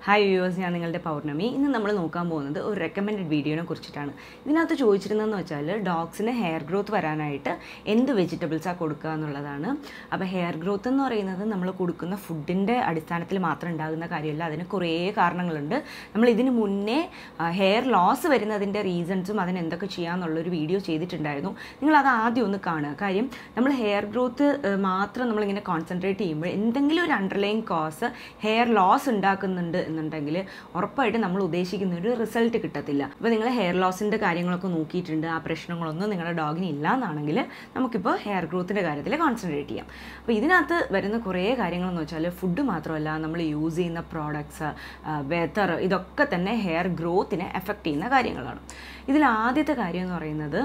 hi viewers ഞാൻ നിങ്ങളുടെ പൗർണമി ഇന്ന് നമ്മൾ നോക്കാൻ പോകുന്നത് ഒരു റെക്കമെൻഡഡ് വീഡിയോനെ കുറിച്ചിട്ടാണ് ഇതിനകത്ത് ചോദിച്ചിരുന്നതെന്ന് വെച്ചാൽ ഡോഗ്സിന് ഹെയർ ഗ്രോത്ത് വരാനായിട്ട് എന്ത് വെജിറ്റബിൾസാണ് കൊടുക്കുക എന്നുള്ളതാണ് അപ്പോൾ ഹെയർ ഗ്രോത്ത് എന്ന് പറയുന്നത് നമ്മൾ കൊടുക്കുന്ന ഫുഡിൻ്റെ അടിസ്ഥാനത്തിൽ മാത്രം ഉണ്ടാകുന്ന കാര്യമല്ല അതിന് കുറേ കാരണങ്ങളുണ്ട് നമ്മൾ ഇതിന് മുന്നേ ഹെയർ ലോസ് വരുന്നതിൻ്റെ റീസൺസും അതിന് എന്തൊക്കെ ചെയ്യാമെന്നുള്ളൊരു വീഡിയോ ചെയ്തിട്ടുണ്ടായിരുന്നു നിങ്ങൾ അത് ആദ്യം ഒന്ന് കാണുക കാര്യം നമ്മൾ ഹെയർ ഗ്രോത്ത് മാത്രം നമ്മളിങ്ങനെ കോൺസെൻട്രേറ്റ് ചെയ്യുമ്പോൾ എന്തെങ്കിലും ഒരു അണ്ടർലൈൻ കോസ് ഹെയർ ലോസ് ഉണ്ടാക്കുന്നുണ്ട് എന്നുണ്ടെങ്കിൽ ഉറപ്പായിട്ട് നമ്മൾ ഉദ്ദേശിക്കുന്ന ഒരു റിസൾട്ട് കിട്ടത്തില്ല അപ്പോൾ നിങ്ങൾ ഹെയർ ലോസിൻ്റെ കാര്യങ്ങളൊക്കെ നോക്കിയിട്ടുണ്ട് ആ പ്രശ്നങ്ങളൊന്നും നിങ്ങളുടെ ഡോഗിന് ഇല്ല എന്നാണെങ്കിൽ നമുക്കിപ്പോൾ ഹെയർ ഗ്രോത്തിൻ്റെ കാര്യത്തിൽ കോൺസെൻട്രേറ്റ് ചെയ്യാം അപ്പോൾ ഇതിനകത്ത് വരുന്ന കുറേ കാര്യങ്ങളെന്ന് വെച്ചാൽ ഫുഡ് മാത്രമല്ല നമ്മൾ യൂസ് ചെയ്യുന്ന പ്രോഡക്ട്സ് വെതർ ഇതൊക്കെ തന്നെ ഹെയർ ഗ്രോത്തിനെ എഫക്റ്റ് ചെയ്യുന്ന കാര്യങ്ങളാണ് ഇതിൽ ആദ്യത്തെ കാര്യം എന്ന് പറയുന്നത്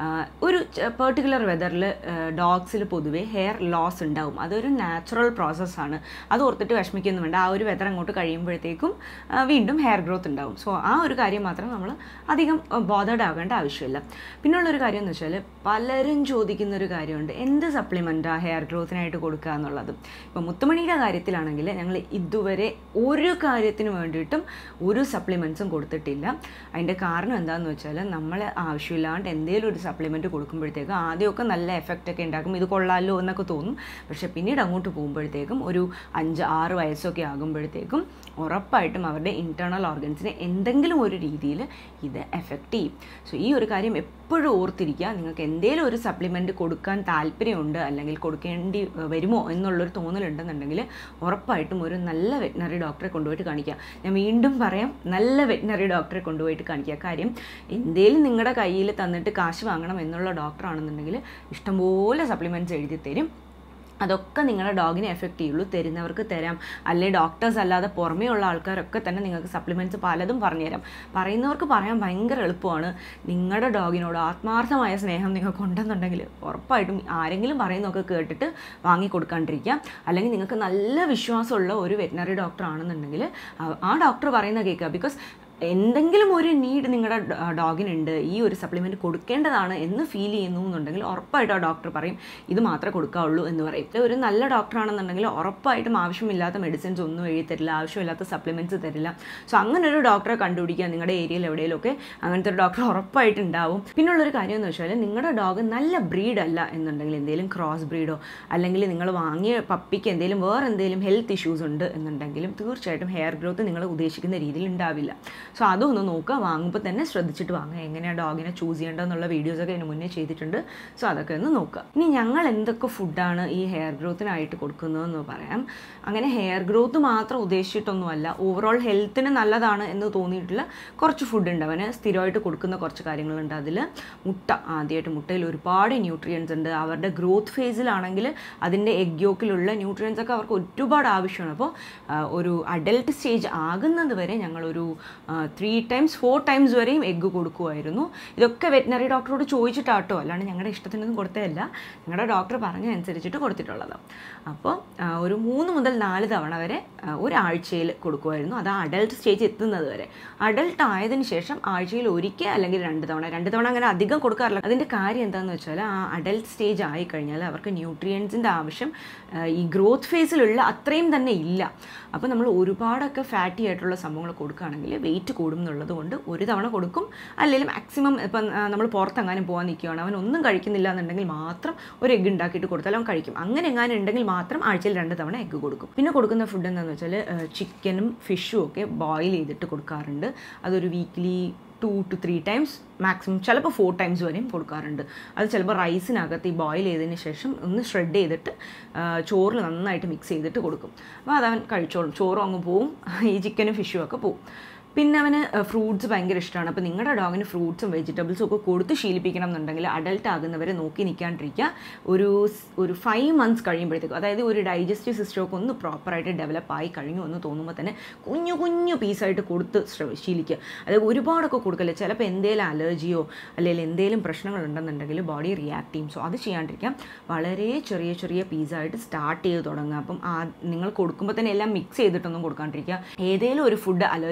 ഒരു പെർട്ടിക്കുലർ വെതറിൽ ഡോഗ്സിൽ പൊതുവേ ഹെയർ ലോസ് ഉണ്ടാവും അതൊരു നാച്ചുറൽ പ്രോസസ്സാണ് അത് ഓർത്തിട്ട് വിഷമിക്കൊന്നും വേണ്ട ആ ഒരു വെതർ അങ്ങോട്ട് കഴിയുമ്പോഴത്തേക്കും വീണ്ടും ഹെയർ ഗ്രോത്ത് ഉണ്ടാവും സോ ആ ഒരു കാര്യം മാത്രം നമ്മൾ അധികം ബോധേഡ് ആകേണ്ട ആവശ്യമില്ല പിന്നുള്ളൊരു കാര്യം എന്ന് വെച്ചാൽ പലരും ചോദിക്കുന്ന ഒരു കാര്യമുണ്ട് എന്ത് സപ്ലിമെൻറ്റാണ് ഹെയർ ഗ്രോത്തിനായിട്ട് കൊടുക്കുക എന്നുള്ളത് ഇപ്പോൾ മുത്തുമണിയുടെ കാര്യത്തിലാണെങ്കിൽ ഞങ്ങൾ ഇതുവരെ ഒരു കാര്യത്തിന് വേണ്ടിയിട്ടും ഒരു സപ്ലിമെൻറ്റ്സും കൊടുത്തിട്ടില്ല അതിൻ്റെ കാരണം എന്താണെന്ന് വെച്ചാൽ നമ്മൾ ആവശ്യമില്ലാണ്ട് എന്തെങ്കിലും ഒരു സപ്ലിമെൻറ്റ് കൊടുക്കുമ്പോഴത്തേക്കും ആദ്യമൊക്കെ നല്ല എഫക്റ്റ് ഒക്കെ ഉണ്ടാക്കും ഇത് കൊള്ളാമല്ലോ എന്നൊക്കെ തോന്നും പക്ഷേ പിന്നീട് അങ്ങോട്ട് പോകുമ്പോഴത്തേക്കും ഒരു അഞ്ച് ആറ് വയസ്സൊക്കെ ആകുമ്പോഴത്തേക്കും ഉറപ്പായിട്ടും അവരുടെ ഇൻറ്റേർണൽ ഓർഗൻസിനെ എന്തെങ്കിലും ഒരു രീതിയിൽ ഇത് എഫക്റ്റ് ചെയ്യും സോ ഈ ഒരു കാര്യം എപ്പോഴും ഓർത്തിരിക്കുക നിങ്ങൾക്ക് എന്തെങ്കിലും ഒരു സപ്ലിമെൻറ്റ് കൊടുക്കാൻ താല്പര്യമുണ്ട് അല്ലെങ്കിൽ കൊടുക്കേണ്ടി വരുമോ എന്നുള്ളൊരു തോന്നലുണ്ടെന്നുണ്ടെങ്കിൽ ഉറപ്പായിട്ടും ഒരു നല്ല വെറ്റിനറി ഡോക്ടറെ കൊണ്ടുപോയിട്ട് കാണിക്കുക ഞാൻ വീണ്ടും പറയാം നല്ല വെറ്റിനറി ഡോക്ടറെ കൊണ്ടുപോയിട്ട് കാണിക്കുക കാര്യം എന്തേലും നിങ്ങളുടെ കയ്യിൽ തന്നിട്ട് കാശ് വാങ്ങണം എന്നുള്ള ഡോക്ടറാണെന്നുണ്ടെങ്കിൽ ഇഷ്ടംപോലെ സപ്ലിമെൻറ്റ്സ് എഴുതി തരും അതൊക്കെ നിങ്ങളുടെ ഡോഗിനെ എഫക്റ്റ് ചെയ്യുള്ളൂ തരുന്നവർക്ക് തരാം അല്ലെ ഡോക്ടേഴ്സ് അല്ലാതെ പുറമേ ഉള്ള ആൾക്കാരൊക്കെ തന്നെ നിങ്ങൾക്ക് സപ്ലിമെൻറ്റ്സ് പലതും പറഞ്ഞുതരാം പറയുന്നവർക്ക് പറയാൻ ഭയങ്കര എളുപ്പമാണ് നിങ്ങളുടെ ഡോഗിനോട് ആത്മാർത്ഥമായ സ്നേഹം നിങ്ങൾക്ക് ഉണ്ടെന്നുണ്ടെങ്കിൽ ഉറപ്പായിട്ടും ആരെങ്കിലും പറയുന്നതൊക്കെ കേട്ടിട്ട് വാങ്ങി കൊടുക്കാണ്ടിരിക്കുക അല്ലെങ്കിൽ നിങ്ങൾക്ക് നല്ല വിശ്വാസമുള്ള ഒരു വെറ്റിനറി ഡോക്ടർ ആണെന്നുണ്ടെങ്കിൽ ആ ഡോക്ടർ പറയുന്ന കേൾക്കുക ബിക്കോസ് എന്തെങ്കിലും ഒരു നീഡ് നിങ്ങളുടെ ഡോഗിനുണ്ട് ഈ ഒരു സപ്ലിമെൻറ്റ് കൊടുക്കേണ്ടതാണ് എന്ന് ഫീൽ ചെയ്യുന്നു എന്നുണ്ടെങ്കിൽ ഉറപ്പായിട്ടും ആ ഡോക്ടർ പറയും ഇത് മാത്രമേ കൊടുക്കാവുള്ളൂ എന്ന് പറയും ഒരു നല്ല ഡോക്ടറാണെന്നുണ്ടെങ്കിൽ ഉറപ്പായിട്ടും ആവശ്യമില്ലാത്ത മെഡിസിൻസ് ഒന്നും എഴുതി തരില്ല ആവശ്യമില്ലാത്ത സപ്ലിമെൻറ്റ്സ് തരില്ല സോ അങ്ങനെ ഒരു ഡോക്ടറെ കണ്ടുപിടിക്കുക നിങ്ങളുടെ ഏരിയയിൽ എവിടെയെങ്കിലുമൊക്കെ അങ്ങനത്തെ ഒരു ഡോക്ടർ ഉറപ്പായിട്ട് ഉണ്ടാവും പിന്നുള്ളൊരു കാര്യം എന്ന് വെച്ചാൽ നിങ്ങളുടെ ഡോഗ് നല്ല ബ്രീഡ് അല്ല എന്നുണ്ടെങ്കിൽ എന്തെങ്കിലും ക്രോസ് ബ്രീഡോ അല്ലെങ്കിൽ നിങ്ങൾ വാങ്ങിയ പപ്പിക്ക് എന്തെങ്കിലും വേറെ എന്തെങ്കിലും ഹെൽത്ത് ഇഷ്യൂസ് ഉണ്ട് എന്നുണ്ടെങ്കിലും തീർച്ചയായിട്ടും ഹെയർ ഗ്രോത്ത് നിങ്ങൾ ഉദ്ദേശിക്കുന്ന രീതിയിൽ ഉണ്ടാവില്ല സോ അതൊന്ന് നോക്കുക വാങ്ങുമ്പോൾ തന്നെ ശ്രദ്ധിച്ചിട്ട് വാങ്ങുക എങ്ങനെയാണ് ഡോഗിനെ ചൂസ് ചെയ്യേണ്ടതെന്നുള്ള വീഡിയോസൊക്കെ ഇതിന് മുന്നേ ചെയ്തിട്ടുണ്ട് സോ അതൊക്കെ ഒന്ന് നോക്കുക ഇനി ഞങ്ങൾ എന്തൊക്കെ ഫുഡാണ് ഈ ഹെയർ ഗ്രോത്തിനായിട്ട് കൊടുക്കുന്നതെന്ന് പറയാം അങ്ങനെ ഹെയർ ഗ്രോത്ത് മാത്രം ഉദ്ദേശിച്ചിട്ടൊന്നുമല്ല ഓവറോൾ ഹെൽത്തിന് നല്ലതാണ് എന്ന് തോന്നിയിട്ടുള്ള കുറച്ച് ഫുഡ് ഉണ്ട് അവന് സ്ഥിരമായിട്ട് കൊടുക്കുന്ന കുറച്ച് കാര്യങ്ങളുണ്ട് അതിൽ മുട്ട ആദ്യമായിട്ട് മുട്ടയിൽ ഒരുപാട് ന്യൂട്രിയൻസ് ഉണ്ട് അവരുടെ ഗ്രോത്ത് ഫേസിലാണെങ്കിൽ അതിൻ്റെ എഗ് യോക്കിലുള്ള ന്യൂട്രിയൻസ് ഒക്കെ അവർക്ക് ഒരുപാട് ആവശ്യമാണ് അപ്പോൾ ഒരു അഡൽട്ട് സ്റ്റേജ് ആകുന്നത് വരെ ഞങ്ങളൊരു ത്രീ ടൈംസ് ഫോർ ടൈംസ് വരെയും എഗ്ഗ് കൊടുക്കുമായിരുന്നു ഇതൊക്കെ വെറ്റിനറി ഡോക്ടറോട് ചോദിച്ചിട്ടാട്ടോ അല്ലാണ്ട് ഞങ്ങളുടെ ഇഷ്ടത്തിനൊന്നും കൊടുത്തതല്ല ഞങ്ങളുടെ ഡോക്ടർ പറഞ്ഞതനുസരിച്ചിട്ട് കൊടുത്തിട്ടുള്ളത് അപ്പോൾ ഒരു മൂന്ന് മുതൽ നാല് തവണ വരെ ഒരാഴ്ചയിൽ കൊടുക്കുമായിരുന്നു അത് അഡൽട്ട് സ്റ്റേജ് എത്തുന്നത് വരെ അഡൽട്ട് ആയതിനു ശേഷം ആഴ്ചയിൽ ഒരിക്കൽ അല്ലെങ്കിൽ രണ്ട് തവണ രണ്ട് തവണ അങ്ങനെ അധികം കൊടുക്കാറില്ല അതിൻ്റെ കാര്യം എന്താണെന്ന് വെച്ചാൽ ആ അഡൽട്ട് സ്റ്റേജ് ആയി കഴിഞ്ഞാൽ അവർക്ക് ന്യൂട്രിയൻസിൻ്റെ ആവശ്യം ഈ ഗ്രോത്ത് ഫേസിലുള്ള അത്രയും തന്നെ ഇല്ല അപ്പോൾ നമ്മൾ ഒരുപാടൊക്കെ ഫാറ്റി ആയിട്ടുള്ള സംഭവങ്ങൾ കൊടുക്കുകയാണെങ്കിൽ വെയിറ്റ് കൂടും എന്നുള്ളത് കൊണ്ട് ഒരു തവണ കൊടുക്കും അല്ലെങ്കിൽ മാക്സിമം ഇപ്പം നമ്മൾ പുറത്തെങ്ങാനും പോകാൻ നിൽക്കുകയാണ് അവൻ ഒന്നും കഴിക്കുന്നില്ല എന്നുണ്ടെങ്കിൽ മാത്രം ഒരു എഗ്ഗ് ഉണ്ടാക്കിയിട്ട് കൊടുത്താൽ അവൻ കഴിക്കും അങ്ങനെ എങ്ങാനും ഉണ്ടെങ്കിൽ മാത്രം ആഴ്ചയിൽ രണ്ട് തവണ എഗ്ഗ് കൊടുക്കും പിന്നെ കൊടുക്കുന്ന ഫുഡ് എന്താണെന്ന് വെച്ചാൽ ചിക്കനും ഫിഷും ഒക്കെ ബോയിൽ ചെയ്തിട്ട് കൊടുക്കാറുണ്ട് അതൊരു weekly two two three times maximum ചിലപ്പോൾ ഫോർ ടൈംസ് വരെയും കൊടുക്കാറുണ്ട് അത് ചിലപ്പോൾ റൈസിനകത്ത് ഈ ബോയിൽ ചെയ്തതിന് ശേഷം ഒന്ന് ഷ്രെഡ് ചെയ്തിട്ട് ചോറിൽ നന്നായിട്ട് മിക്സ് ചെയ്തിട്ട് കൊടുക്കും അപ്പോൾ അതവൻ കഴിച്ചോളും ചോറും അങ്ങ് പോവും ഈ ചിക്കനും ഫിഷും ഒക്കെ പോവും പിന്നെ അവന് ഫ്രൂട്ട്സ് ഭയങ്കര ഇഷ്ടമാണ് അപ്പോൾ നിങ്ങളുടെ ഡോഗിന് ഫ്രൂട്ട്സും വെജിറ്റബിൾസും ഒക്കെ കൊടുത്ത് ശീലിപ്പിക്കണം എന്നുണ്ടെങ്കിൽ അഡൽട്ട് ആകുന്നവരെ നോക്കി നിൽക്കാണ്ടിരിക്കുക ഒരു ഒരു ഫൈവ് മന്ത്സ് കഴിയുമ്പോഴത്തേക്കും അതായത് ഒരു ഡൈജസ്റ്റീവ് സിസ്റ്റം ഒക്കെ ഒന്ന് പ്രോപ്പറായിട്ട് ഡെവലപ്പ് ആയി കഴിഞ്ഞു എന്ന് തോന്നുമ്പോൾ തന്നെ കുഞ്ഞു കുഞ്ഞു പീസായിട്ട് കൊടുത്ത് ശീലിക്കുക അതായത് ഒരുപാടൊക്കെ കൊടുക്കല്ലേ ചിലപ്പോൾ എന്തെങ്കിലും അലർജിയോ അല്ലെങ്കിൽ എന്തെങ്കിലും പ്രശ്നങ്ങൾ ഉണ്ടെന്നുണ്ടെങ്കിൽ ബോഡി റിയാക്ട് ചെയ്യും സോ അത് ചെയ്യാണ്ടിരിക്കാം വളരെ ചെറിയ ചെറിയ പീസായിട്ട് സ്റ്റാർട്ട് ചെയ്ത് തുടങ്ങുക അപ്പം ആ നിങ്ങൾ കൊടുക്കുമ്പോൾ തന്നെ എല്ലാം മിക്സ് ചെയ്തിട്ടൊന്നും കൊടുക്കാണ്ടിരിക്കുക ഏതെങ്കിലും ഒരു ഫുഡ് അലർജി കോസ്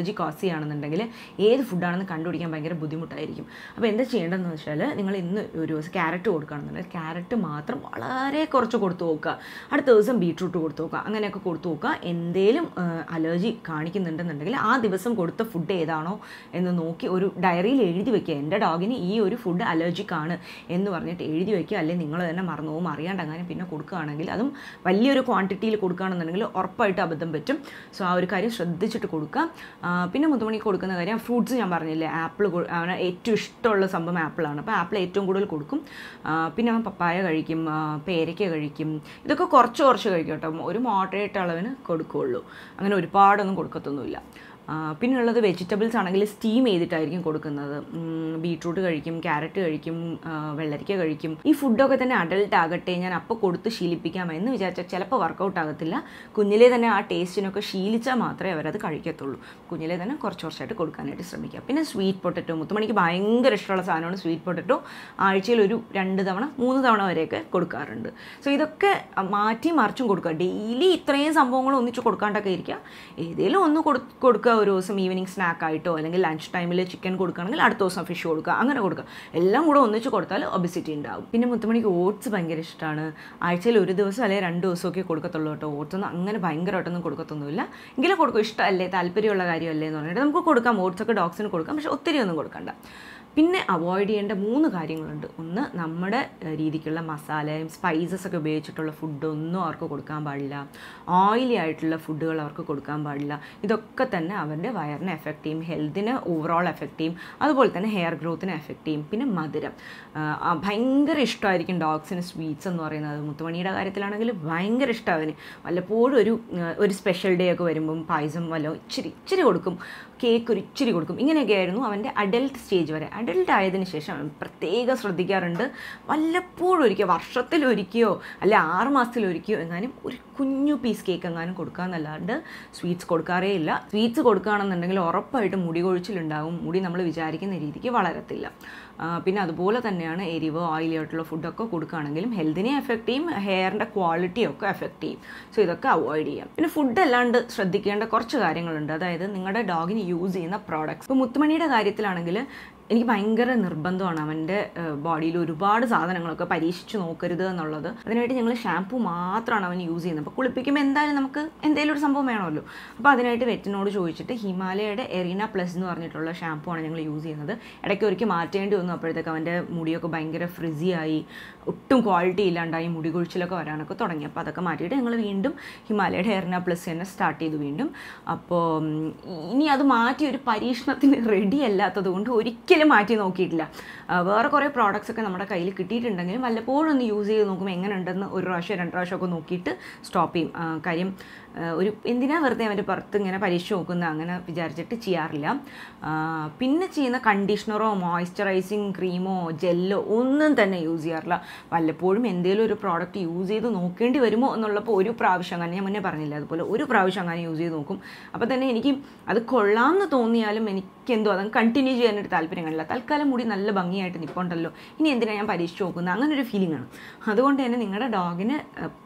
മെസ്സി ആണെന്നുണ്ടെങ്കിൽ ഏത് ഫുഡാണെന്ന് കണ്ടുപിടിക്കാൻ ഭയങ്കര ബുദ്ധിമുട്ടായിരിക്കും അപ്പോൾ എന്താ ചെയ്യേണ്ടതെന്ന് വെച്ചാൽ നിങ്ങൾ ഇന്ന് ഒരു ദിവസം ക്യാരറ്റ് കൊടുക്കുകയാണെന്നുണ്ടെങ്കിൽ ക്യാരറ്റ് മാത്രം വളരെ കുറച്ച് കൊടുത്തു നോക്കുക അടുത്ത ദിവസം ബീട്രൂട്ട് കൊടുത്തു നോക്കുക അങ്ങനെയൊക്കെ കൊടുത്തു നോക്കുക എന്തേലും അലർജി കാണിക്കുന്നുണ്ടെന്നുണ്ടെങ്കിൽ ആ ദിവസം കൊടുത്ത ഫുഡ് ഏതാണോ എന്ന് നോക്കി ഒരു ഡയറിയിൽ എഴുതി വെക്കുക എൻ്റെ ഡോഗിന് ഈ ഒരു ഫുഡ് അലർജിക് ആണ് എന്ന് പറഞ്ഞിട്ട് എഴുതി വെക്കുക അല്ലെങ്കിൽ നിങ്ങൾ തന്നെ മറന്നു പോകും അറിയാണ്ട് അങ്ങനെ പിന്നെ കൊടുക്കുകയാണെങ്കിൽ അതും വലിയൊരു ക്വാണ്ടിറ്റിയിൽ കൊടുക്കുകയാണെന്നുണ്ടെങ്കിൽ ഉറപ്പായിട്ട് അബദ്ധം പറ്റും സോ ആ ഒരു കാര്യം ശ്രദ്ധിച്ചിട്ട് കൊടുക്കുക ആ, പിന്നെ മുത്തുമണിക്ക് കൊടുക്കുന്ന കാര്യം ഫ്രൂട്ട്സ് ഞാൻ പറഞ്ഞില്ലേ ആപ്പിൾ അവന് ഏറ്റവും ഇഷ്ടമുള്ള സംഭവം ആപ്പിളാണ് അപ്പോൾ ആപ്പിൾ ഏറ്റവും കൂടുതൽ കൊടുക്കും ആ, പിന്നെ അവൻ പപ്പായ കഴിക്കും ആ, പേരയ്ക്ക കഴിക്കും ഇതൊക്കെ കുറച്ച് കുറച്ച് കഴിക്കും കേട്ടോ ഒരു മോഡറേറ്റ് അളവിന് കൊടുക്കുകയുള്ളൂ അങ്ങനെ ഒരുപാടൊന്നും കൊടുക്കത്തൊന്നുമില്ല ആ, പിന്നെയുള്ളത് വെജിറ്റബിൾസ് ആണെങ്കിൽ സ്റ്റീം ചെയ്തിട്ടായിരിക്കും കൊടുക്കുന്നത് ബീട്രൂട്ട് കഴിക്കും ക്യാരറ്റ് കഴിക്കും ആ, വെള്ളരിക്ക കഴിക്കും ഈ ഫുഡൊക്കെ തന്നെ അഡൽട്ട് ആകട്ടെ ഞാൻ അപ്പോൾ കൊടുത്ത് ശീലിപ്പിക്കാം എന്ന് വിചാരിച്ചാൽ ചിലപ്പോൾ വർക്കൗട്ട് ആകത്തില്ല കുഞ്ഞിലെ തന്നെ ആ ടേസ്റ്റിനൊക്കെ ശീലിച്ചാൽ മാത്രമേ അവരത് കഴിക്കത്തുള്ളൂ കുഞ്ഞിലെ തന്നെ കുറച്ച് കുറച്ചായിട്ട് കൊടുക്കാനായിട്ട് ശ്രമിക്കുക പിന്നെ സ്വീറ്റ് പൊട്ടറ്റോ മുത്തുമണിക്ക് ഭയങ്കര ഇഷ്ടമുള്ള സാധനമാണ് സ്വീറ്റ് പൊട്ടറ്റോ ആഴ്ചയിൽ ഒരു രണ്ട് തവണ മൂന്ന് തവണ വരെയൊക്കെ കൊടുക്കാറുണ്ട് സോ ഇതൊക്കെ മാറ്റി മറിച്ചും കൊടുക്കുക ഡെയിലി ഇത്രയും സംഭവങ്ങൾ ഒന്നിച്ച് കൊടുക്കാണ്ടൊക്കെ ഇരിക്കുക ഏതെങ്കിലും ഒന്ന് കൊടു കൊടുക്കുക ഒരു ദിവസം ഈവനിങ് സ്നാക്ക് ആയിട്ടോ അല്ലെങ്കിൽ ലഞ്ച് ടൈമിൽ ചിക്കൻ കൊടുക്കുകയാണെങ്കിൽ അടുത്ത ദിവസം ഫിഷ് കൊടുക്കുക അങ്ങനെ കൊടുക്കുക എല്ലാം കൂടെ ഒന്നിച്ച് കൊടുത്താൽ ഒബിസിറ്റി ഉണ്ടാവും പിന്നെ മുത്തുമണിക്ക് ഓട്സ് ഭയങ്കര ഇഷ്ടമാണ് ആഴ്ചയിൽ ഒരു ദിവസം അല്ലെങ്കിൽ രണ്ട് ദിവസമൊക്കെ കൊടുക്കത്തുള്ളൂ കേട്ടോ ഓട്സ് ഒന്നും അങ്ങനെ ഭയങ്കരമായിട്ടൊന്നും കൊടുക്കത്തൊന്നുമില്ല എങ്കിലും കൊടുക്കും ഇഷ്ടമല്ലേ താല്പര്യമുള്ള കാര്യമല്ലേ എന്ന് പറഞ്ഞിട്ട് നമുക്ക് കൊടുക്കാം ഓട്സ് ഒക്കെ ഡോഗ്സിന് കൊടുക്കാം പക്ഷെ ഒത്തിരി ഒന്നും കൊടുക്കണ്ട പിന്നെ അവോയ്ഡ് ചെയ്യേണ്ട മൂന്ന് കാര്യങ്ങളുണ്ട് ഒന്ന് നമ്മുടെ ഏഹ്, രീതിക്കുള്ള മസാലയും സ്പൈസസ് ഒക്കെ ഉപയോഗിച്ചിട്ടുള്ള ഫുഡൊന്നും അവർക്ക് കൊടുക്കാൻ പാടില്ല ഓയിലി ആയിട്ടുള്ള ഫുഡുകൾ അവർക്ക് കൊടുക്കാൻ പാടില്ല ഇതൊക്കെ തന്നെ അവരുടെ വയറിനെ എഫക്റ്റ് ചെയ്യും ഹെൽത്തിനെ ഓവറോൾ എഫക്റ്റ് ചെയ്യും അതുപോലെ തന്നെ ഹെയർ ഗ്രോത്തിനെ എഫക്റ്റ് ചെയ്യും പിന്നെ മധുരം ആഹ്, ആ ഭയങ്കര ഇഷ്ടമായിരിക്കും ഡോഗ്സിന് സ്വീറ്റ്സ് എന്ന് പറയുന്നത് മുത്തുമണിയുടെ കാര്യത്തിലാണെങ്കിൽ ഭയങ്കര ഇഷ്ടം അവന് വല്ലപ്പോഴും ഒരു ആഹ്, ഒരു സ്പെഷ്യൽ ഡേ ഒക്കെ വരുമ്പം പായസം വല്ലോ ഇച്ചിരി ഇച്ചിരി കൊടുക്കും കേക്ക് ഒരു ഇച്ചിരി കൊടുക്കും ഇങ്ങനെയൊക്കെ ആയിരുന്നു അവൻ്റെ അഡൽട്ട് സ്റ്റേജ് വരെ അഡൽട്ട് ആയതിനു ശേഷം അവൻ പ്രത്യേകം ശ്രദ്ധിക്കാറുണ്ട് വല്ലപ്പോഴും ഒരിക്കൽ വർഷത്തിലൊരിക്കയോ അല്ല ആറ് മാസത്തിലൊരിക്കയോ എങ്ങാനും ഒരു കുഞ്ഞു പീസ് കേക്ക് എങ്ങാനും കൊടുക്കാന്നല്ലാണ്ട് സ്വീറ്റ്സ് കൊടുക്കാറേ ഇല്ല സ്വീറ്റ്സ് കൊടുക്കുകയാണെന്നുണ്ടെങ്കിൽ ഉറപ്പായിട്ടും മുടി കൊഴിച്ചിലുണ്ടാകും മുടി നമ്മൾ വിചാരിക്കുന്ന രീതിക്ക് വളരത്തില്ല ആ, പിന്നെ അതുപോലെ തന്നെയാണ് എരിവ് ഓയിലി ആയിട്ടുള്ള ഫുഡൊക്കെ കൊടുക്കുകയാണെങ്കിലും ഹെൽത്തിനെ എഫക്റ്റ് ചെയ്യും ഹെയറിൻ്റെ ക്വാളിറ്റിയൊക്കെ എഫക്റ്റ് ചെയ്യും സോ ഇതൊക്കെ അവോയ്ഡ് ചെയ്യാം പിന്നെ ഫുഡ് അല്ലാണ്ട് ശ്രദ്ധിക്കേണ്ട കുറച്ച് കാര്യങ്ങളുണ്ട് അതായത് നിങ്ങളുടെ ഡോഗിന് യൂസ് ചെയ്യുന്ന പ്രോഡക്ട്സ് ഇപ്പോൾ മുത്തുമണിയുടെ കാര്യത്തിലാണെങ്കിൽ എനിക്ക് ഭയങ്കര നിർബന്ധമാണ് അവൻ്റെ ബോഡിയിൽ ഒരുപാട് സാധനങ്ങളൊക്കെ പരീക്ഷിച്ച് നോക്കരുത് എന്നുള്ളത് അതിനായിട്ട് ഞങ്ങൾ ഷാമ്പു മാത്രമാണ് അവൻ യൂസ് ചെയ്യുന്നത് അപ്പോൾ കുളിപ്പിക്കുമ്പോൾ എന്തായാലും നമുക്ക് എന്തെങ്കിലും ഒരു സംഭവം വേണമല്ലോ അപ്പോൾ അതിനായിട്ട് വെറ്റിനോട് ചോദിച്ചിട്ട് ഹിമാലയയുടെ എറീന പ്ലസ് എന്ന് പറഞ്ഞിട്ടുള്ള ഷാമ്പു ആണ് ഞങ്ങൾ യൂസ് ചെയ്യുന്നത് ഇടയ്ക്ക് ഒരിക്കൽ മാറ്റേണ്ടി വന്നു അപ്പോഴത്തേക്ക് അവൻ്റെ മുടിയൊക്കെ ഭയങ്കര ഫ്രിസി ആയി ഒട്ടും ക്വാളിറ്റി ഇല്ലാണ്ടായി മുടി കൊഴിച്ചിലൊക്കെ വരാനൊക്കെ തുടങ്ങി അപ്പോൾ അതൊക്കെ മാറ്റിയിട്ട് ഞങ്ങൾ വീണ്ടും ഹിമാലയയുടെ എറീന പ്ലസ് തന്നെ സ്റ്റാർട്ട് ചെയ്തു വീണ്ടും അപ്പോൾ ഉം, ഇനി അത് മാറ്റി ഒരു പരീക്ഷണത്തിന് റെഡി അല്ലാത്തത് കൊണ്ട് ഒരിക്കലും മാറ്റി നോക്കിയിട്ടില്ല ആ, വേറെ കുറേ പ്രോഡക്റ്റ്സ് ഒക്കെ നമ്മുടെ കയ്യിൽ കിട്ടിയിട്ടുണ്ടെങ്കിലും വല്ലപ്പോഴും ഒന്ന് യൂസ് ചെയ്ത് നോക്കുമ്പോൾ എങ്ങനെ ഉണ്ടെന്ന് ഒരു പ്രാവശ്യം രണ്ട് പ്രാവശ്യം ഒക്കെ നോക്കിയിട്ട് സ്റ്റോപ്പ് ചെയ്യും ആ, കാര്യം ആ, ഒരു എന്തിനാ വെറുതെ അവൻ്റെ പുറത്ത് ഇങ്ങനെ പരീക്ഷ നോക്കുന്ന അങ്ങനെ വിചാരിച്ചിട്ട് ചെയ്യാറില്ല ആ, പിന്നെ ചെയ്യുന്ന കണ്ടീഷണറോ മോയ്സ്ചറൈസിങ് ക്രീമോ ജെല്ലോ ഒന്നും തന്നെ യൂസ് ചെയ്യാറില്ല വല്ലപ്പോഴും എന്തെങ്കിലും ഒരു പ്രോഡക്റ്റ് യൂസ് ചെയ്ത് നോക്കേണ്ടി വരുമോ എന്നുള്ളപ്പോൾ ഒരു പ്രാവശ്യം അങ്ങനെ ഞാൻ മുന്നേ പറഞ്ഞില്ല അതുപോലെ ഒരു പ്രാവശ്യം അങ്ങനെ യൂസ് ചെയ്ത് നോക്കും അപ്പോൾ തന്നെ എനിക്ക് അത് കൊള്ളാമെന്ന് തോന്നിയാലും എനിക്കെന്തോ അതങ്ങ് കണ്ടിന്യൂ ചെയ്യാനൊരു താല്പര്യം കാണില്ല തൽക്കാലം മുടി നല്ല ഭംഗിയായിട്ട് നിൽപ്പുണ്ടല്ലോ ഇനി എന്തിനാണ് ഞാൻ പരീക്ഷിച്ച് നോക്കുന്നത് അങ്ങനെ ഒരു ഫീലിംഗ് ആണ് അതുകൊണ്ട് തന്നെ നിങ്ങളുടെ ഡോഗിന്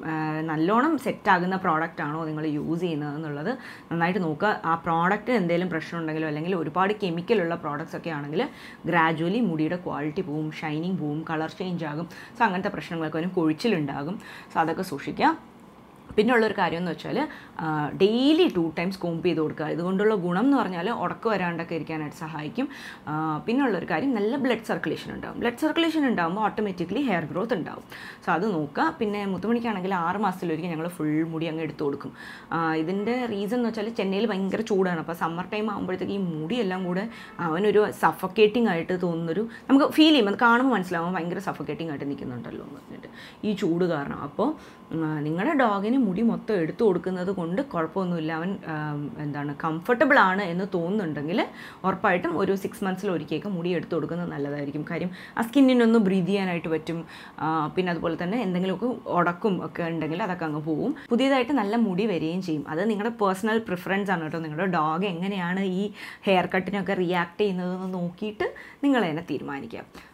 നല്ലോണം സെറ്റാകുന്ന പ്രോഡക്റ്റ് ആണോ നിങ്ങൾ യൂസ് ചെയ്യുന്നത് എന്നുള്ളത് നന്നായിട്ട് നോക്കുക ആ പ്രോഡക്റ്റിന് എന്തെങ്കിലും പ്രശ്നം ഉണ്ടെങ്കിലോ അല്ലെങ്കിൽ ഒരുപാട് കെമിക്കലുള്ള പ്രോഡക്റ്റ്സ് ഒക്കെ ആണെങ്കിൽ ഗ്രാജുവലി മുടിയുടെ ക്വാളിറ്റി പോവും ഷൈനിങ് പോവും കളർ ചേഞ്ച് ആകും സോ അങ്ങനത്തെ പ്രശ്നങ്ങളൊക്കെ വരും കൊഴിച്ചിലുണ്ടാകും സോ അതൊക്കെ സൂക്ഷിക്കുക പിന്നെ ഉള്ളൊരു കാര്യം എന്ന് വെച്ചാൽ ഡെയിലി ടു ടൈംസ് കോംപ് ചെയ്ത് കൊടുക്കുക ഇതുകൊണ്ടുള്ള ഗുണം എന്ന് പറഞ്ഞാൽ ഉടക്ക് വരാണ്ടൊക്കെ ഇരിക്കാനായിട്ട് സഹായിക്കും ആ, പിന്നെ ഉള്ളൊരു കാര്യം നല്ല ബ്ലഡ് സർക്കുലേഷൻ ഉണ്ടാവും ബ്ലഡ് സർക്കുലേഷൻ ഉണ്ടാകുമ്പോൾ ഓട്ടോമാറ്റിക്കലി ഹെയർ ഗ്രോത്ത് ഉണ്ടാവും സോ അത് നോക്കുക പിന്നെ മുത്തുമണിക്കാണെങ്കിൽ ആറ് മാസത്തിലൊരിക്കൽ ഞങ്ങൾ ഫുൾ മുടി അങ്ങ് എടുത്തു കൊടുക്കും ആ, ഇതിൻ്റെ റീസൺ എന്ന് വെച്ചാൽ ചെന്നൈയിൽ ഭയങ്കര ചൂടാണ് അപ്പോൾ സമ്മർ ടൈം ആകുമ്പോഴത്തേക്ക് ഈ മുടിയെല്ലാം കൂടെ അവനൊരു സഫക്കേറ്റിംഗ് ആയിട്ട് തോന്നുന്നൊരു നമുക്ക് ഫീൽ ചെയ്യും അത് കാണുമ്പോൾ മനസ്സിലാവും ഭയങ്കര സഫക്കേറ്റിംഗ് ആയിട്ട് നിൽക്കുന്നുണ്ടല്ലോ എന്ന് പറഞ്ഞിട്ട് ഈ ചൂട് കാരണം അപ്പോൾ നിങ്ങളുടെ ഡോഗിന് മുടി മൊത്തം എടുത്തു കൊടുക്കുന്നത് കൊണ്ട് കുഴപ്പമൊന്നുമില്ല അവൻ ആം, എന്താണ് കംഫർട്ടബിൾ ആണ് എന്ന് തോന്നുന്നുണ്ടെങ്കിൽ ഉറപ്പായിട്ടും ഒരു സിക്സ് മന്ത്സിൽ ഒരിക്കലേക്ക് മുടി എടുത്തു കൊടുക്കുന്നത് നല്ലതായിരിക്കും കാര്യം ആ സ്കിന്നിനൊന്ന് ബ്രീത് ചെയ്യാനായിട്ട് പറ്റും ആ, പിന്നെ അതുപോലെ തന്നെ എന്തെങ്കിലുമൊക്കെ ഉടക്കും ഒക്കെ ഉണ്ടെങ്കിൽ അതൊക്കെ അങ്ങ് പോവും പുതിയതായിട്ട് നല്ല മുടി വരികയും ചെയ്യും അത് നിങ്ങളുടെ പേഴ്സണൽ പ്രിഫറൻസ് ആണ് കേട്ടോ നിങ്ങളുടെ ഡോഗ് എങ്ങനെയാണ് ഈ ഹെയർ കട്ടിനൊക്കെ റിയാക്ട് ചെയ്യുന്നതെന്ന് നോക്കിയിട്ട് നിങ്ങൾ തന്നെ തീരുമാനിക്കുക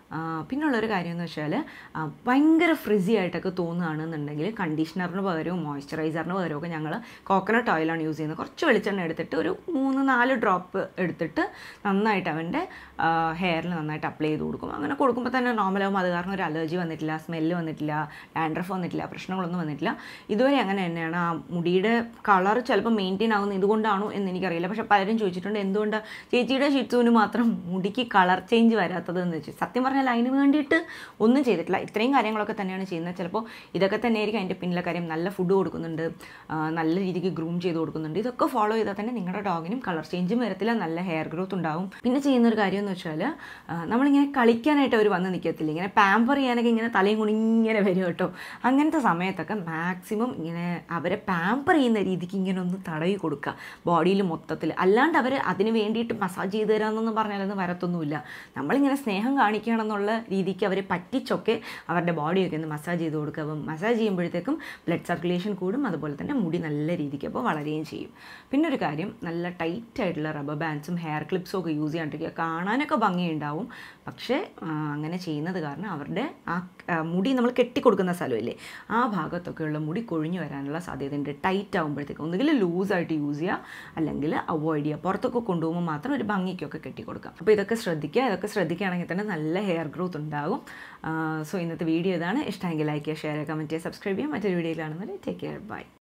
പിന്നുള്ളൊരു കാര്യം എന്ന് വെച്ചാൽ ഭയങ്കര ഫ്രിസി ആയിട്ടൊക്കെ തോന്നുകയാണെന്നുണ്ടെങ്കിൽ കണ്ടീഷണറിന് പകരവും മോയ്സ്ചറൈസറിന് പകരമൊക്കെ ഞങ്ങൾ കോക്കനട്ട് ഓയിലാണ് യൂസ് ചെയ്യുന്നത് കുറച്ച് വെളിച്ചെണ്ണ എടുത്തിട്ട് ഒരു മൂന്ന് നാല് ഡ്രോപ്പ് എടുത്തിട്ട് നന്നായിട്ട് അവൻ്റെ ഹെയറിൽ നന്നായിട്ട് അപ്ലൈ ചെയ്ത് കൊടുക്കും അങ്ങനെ കൊടുക്കുമ്പോൾ തന്നെ നോർമലാവും അത് കാരണം ഒരു അലർജി വന്നിട്ടില്ല സ്മെല്ല് വന്നിട്ടില്ല ഡാൻഡ്രഫ് വന്നിട്ടില്ല പ്രശ്നങ്ങളൊന്നും വന്നിട്ടില്ല ഇതുവരെ അങ്ങനെ തന്നെയാണ് ആ മുടിയുടെ കളർ ചിലപ്പോൾ മെയിൻറ്റെയിൻ ആകുന്നത് ഇതുകൊണ്ടാണോ എന്ന് എനിക്കറിയില്ല പക്ഷേ പലരും ചോദിച്ചിട്ടുണ്ട് എന്തുകൊണ്ട് ചേച്ചിയുടെ ഷിറ്റ്സുവിന് മാത്രം മുടിക്ക് കളർ ചേഞ്ച് വരാത്തത് എന്ന് വെച്ച് സത്യം പറഞ്ഞാൽ അതിന് വേണ്ടിയിട്ട് ഒന്നും ചെയ്തിട്ടില്ല ഇത്രയും കാര്യങ്ങളൊക്കെ തന്നെയാണ് ചെയ്യുന്നത് ചിലപ്പോൾ ഇതൊക്കെ തന്നെയായിരിക്കും അതിൻ്റെ പിന്നിലെ കാര്യം നല്ല ഫുഡ് കൊടുക്കുന്നുണ്ട് നല്ല രീതിക്ക് ഗ്രൂം ചെയ്ത് കൊടുക്കുന്നുണ്ട് ഇതൊക്കെ ഫോളോ ചെയ്താൽ തന്നെ നിങ്ങളുടെ ഡോഗിനും കളർ ചേഞ്ചും വരത്തില്ല നല്ല ഹെയർ ഗ്രോത്ത് ഉണ്ടാവും പിന്നെ ചെയ്യുന്ന ഒരു കാര്യം എന്ന് വെച്ചാൽ നമ്മളിങ്ങനെ കളിക്കാനായിട്ട് അവർ വന്ന് നിൽക്കത്തില്ല ഇങ്ങനെ പാമ്പർ ചെയ്യാനൊക്കെ ഇങ്ങനെ തലയും കൂടി ഇങ്ങനെ വരും കേട്ടോ അങ്ങനത്തെ സമയത്തൊക്കെ മാക്സിമം ഇങ്ങനെ അവരെ പാമ്പർ ചെയ്യുന്ന രീതിക്ക് ഇങ്ങനെ ഒന്ന് തടവി കൊടുക്കുക ബോഡിയിൽ മൊത്തത്തിൽ അല്ലാണ്ട് അവർ അതിന് വേണ്ടിയിട്ട് മസാജ് ചെയ്ത് തരാമെന്നൊന്നും പറഞ്ഞാലൊന്നും വരത്തൊന്നുമില്ല നമ്മളിങ്ങനെ സ്നേഹം കാണിക്കുകയാണെന്നുള്ള രീതിക്ക് അവരെ പറ്റിച്ചൊക്കെ അവരുടെ ബോഡിയൊക്കെ ഒന്ന് മസാജ് ചെയ്ത് കൊടുക്കുക അപ്പം മസാജ് ചെയ്യുമ്പോഴത്തേക്കും ബ്ലഡ് സർക്കുലേഷൻ കൂടും അതുപോലെ തന്നെ മുടി നല്ല രീതിക്ക് അപ്പോൾ വളരുകയും ചെയ്യും പിന്നെ ഒരു കാര്യം നല്ല ടൈറ്റ് ആയിട്ടുള്ള റബ്ബർ ബാൻഡ്സും ഹെയർ ക്ലിപ്സും ഒക്കെ യൂസ് ചെയ്യാണ്ടിരിക്കുക കാണാനൊക്കെ ഭംഗിയുണ്ടാവും പക്ഷേ അങ്ങനെ ചെയ്യുന്നത് കാരണം അവരുടെ ആ മുടി നമ്മൾ കെട്ടിക്കൊടുക്കുന്ന സ്ഥലമില്ലേ ആ ഭാഗത്തൊക്കെയുള്ള മുടി കൊഴിഞ്ഞു വരാനുള്ള സാധ്യതയുണ്ട് ടൈറ്റ് ആകുമ്പോഴത്തേക്ക് ഒന്നുകിൽ ലൂസായിട്ട് യൂസ് ചെയ്യുക അല്ലെങ്കിൽ അവോയ്ഡ് ചെയ്യുക പുറത്തൊക്കെ കൊണ്ടുപോകുമ്പോൾ മാത്രം ഒരു ഭംഗിക്കൊക്കെ കെട്ടിക്കൊടുക്കാം അപ്പോൾ ഇതൊക്കെ ശ്രദ്ധിക്കുക ഇതൊക്കെ ശ്രദ്ധിക്കുകയാണെങ്കിൽ തന്നെ നല്ല ഹെയർ ഗ്രോത്ത് ഉണ്ടാകും സോ ഇന്നത്തെ വീഡിയോ ഇതാണ് ഇഷ്ടമെങ്കിൽ ലൈക്ക് ചെയ്യുക ഷെയർ ചെയ്യുക കമൻറ്റ് ചെയ്യുക സബ്സ്ക്രൈബ് ചെയ്യുക മറ്റൊരു വീഡിയോയിൽ കാണുന്നത് ടേക്ക് കെയർ ബൈ